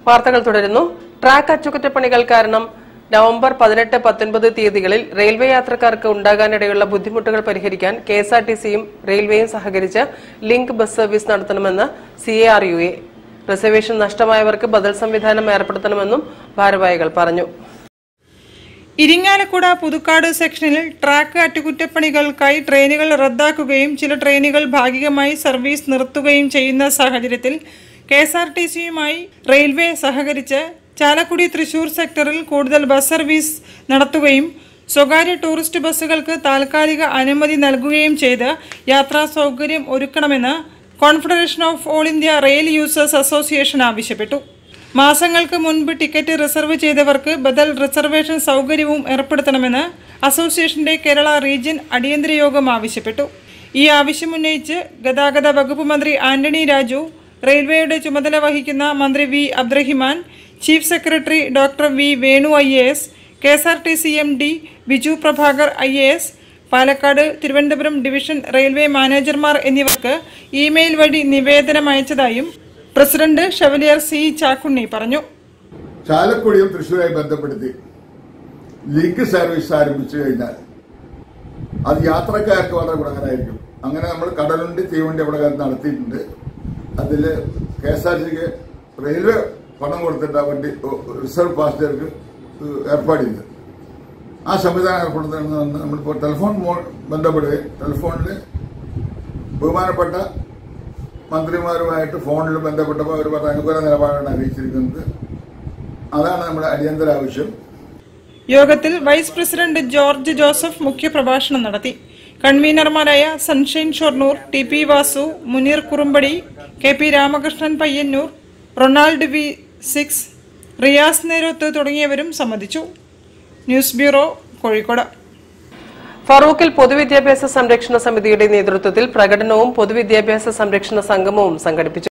വാർത്തകൾ തുടരുന്നു ട്രാക്ക് അറ്റകുറ്റപ്പണികൾ കാരണം നവംബർ പതിനെട്ട് പത്തൊൻപത് തീയതികളിൽ റെയിൽവേ യാത്രക്കാർക്ക് ഉണ്ടാകാനിടയുള്ള ബുദ്ധിമുട്ടുകൾ പരിഹരിക്കാൻ കെ എസ് ആർ ടി സിയും റെയിൽവേയും സഹകരിച്ച് ലിങ്ക് ബസ് സർവീസ് നടത്തണമെന്ന് C A R U A reservation നഷ്ടമായവർക്ക് ബദൽ സംവിധാനം ഏർപ്പെടുത്തണമെന്നും ഭാരവാഹികൾ പറഞ്ഞു ഇരിങ്ങാലക്കുട പുതുക്കാട് സെക്ഷനിൽ ട്രാക്ക് അറ്റകുറ്റപ്പണികൾക്കായി ട്രെയിനുകൾ റദ്ദാക്കുകയും ചില ട്രെയിനുകൾ ഭാഗികമായി സർവീസ് നിർത്തുകയും ചെയ്യുന്ന സാഹചര്യത്തിൽ കെ എസ് ആർ ടി സിയുമായി റെയിൽവേ സഹകരിച്ച് ചാലക്കുടി തൃശൂർ സെക്ടറിൽ കൂടുതൽ ബസ് സർവീസ് നടത്തുകയും സ്വകാര്യ ടൂറിസ്റ്റ് ബസ്സുകൾക്ക് താൽക്കാലിക അനുമതി നൽകുകയും ചെയ്ത് യാത്രാ സൗകര്യം ഒരുക്കണമെന്ന് confederation of all India rail users association ആവശ്യപ്പെട്ടു മാസങ്ങൾക്ക് മുൻപ് ടിക്കറ്റ് റിസർവ് ചെയ്തവർക്ക് ബദൽ റിസർവേഷൻ സൗകര്യവും ഏർപ്പെടുത്തണമെന്ന് അസോസിയേഷന്റെ കേരള റീജ്യൻ അടിയന്തര യോഗം ആവശ്യപ്പെട്ടു ഈ ആവശ്യമുന്നയിച്ച് ഗതാഗത വകുപ്പ് മന്ത്രി ആന്റണി രാജു റെയിൽവേയുടെ ചുമതല വഹിക്കുന്ന മന്ത്രി V Abdurahiman chief secretary doctor V Venu I A S K S R T C M D Biju Prabhakar I A S Palakkad Thiruvananthapuram division railway മാനേജർമാർ എന്നിവർക്ക് ഇമെയിൽ വഴി നിവേദനം അയച്ചതായും പ്രസിഡന്റ് ഷെവലിയർ സി ചാക്കുണ്ണി പറഞ്ഞു ചാലക്കുടിയും തൃശ്ശൂരായി ബന്ധപ്പെടുത്തി ലിങ്ക് സർവീസ് ആരംഭിച്ചു കഴിഞ്ഞാൽ അത് യാത്രക്കാർക്ക് വളരെ ഗുണകരമായിരിക്കും അങ്ങനെ നമ്മൾ കടലുണ്ടി തീവണ്ടി അവിടെ നടത്തിയിട്ടുണ്ട് അതിൽ കെ എസ് ആർ സിക്ക് റെയിൽവേ പണം കൊടുത്തിട്ട് ആ വണ്ടി റിസർവ് പാസഞ്ചർക്ക് ഏർപ്പാട് ചെയ്ത് ആ സംവിധാനം ഏർപ്പെടുത്തുന്നതെന്ന് നമ്മളിപ്പോൾ ടെലിഫോൺ മോ- ബന്ധപ്പെടുകയും ടെലിഫോണിൽ ബഹുമാനപ്പെട്ട മന്ത്രിമാരുമായിട്ട് ഫോണിൽ ബന്ധപ്പെട്ടപ്പോൾ അവർ പറഞ്ഞ അനുകൂല നിലപാടാണ് അറിയിച്ചിരിക്കുന്നത് അതാണ് നമ്മുടെ അടിയന്തര ആവശ്യം യോഗത്തിൽ വൈസ് പ്രസിഡന്റ് ജോർജ് ജോസഫ് മുഖ്യപ്രഭാഷണം നടത്തി കൺവീനർമാരായ sunshine Shoranur T P Vasu Muneer Kurumbadi K P Ramakrishnan Payyanur Ronald V six Riyas Nerothu തുടങ്ങിയവരും സംബന്ധിച്ചു ന്യൂസ് ബ്യൂറോ കോഴിക്കോട് ഫറൂഖിൽ പൊതുവിദ്യാഭ്യാസ സംരക്ഷണ സമിതിയുടെ നേതൃത്വത്തിൽ പ്രകടനവും പൊതുവിദ്യാഭ്യാസ സംരക്ഷണ സംഗമവും സംഘടിപ്പിച്ചു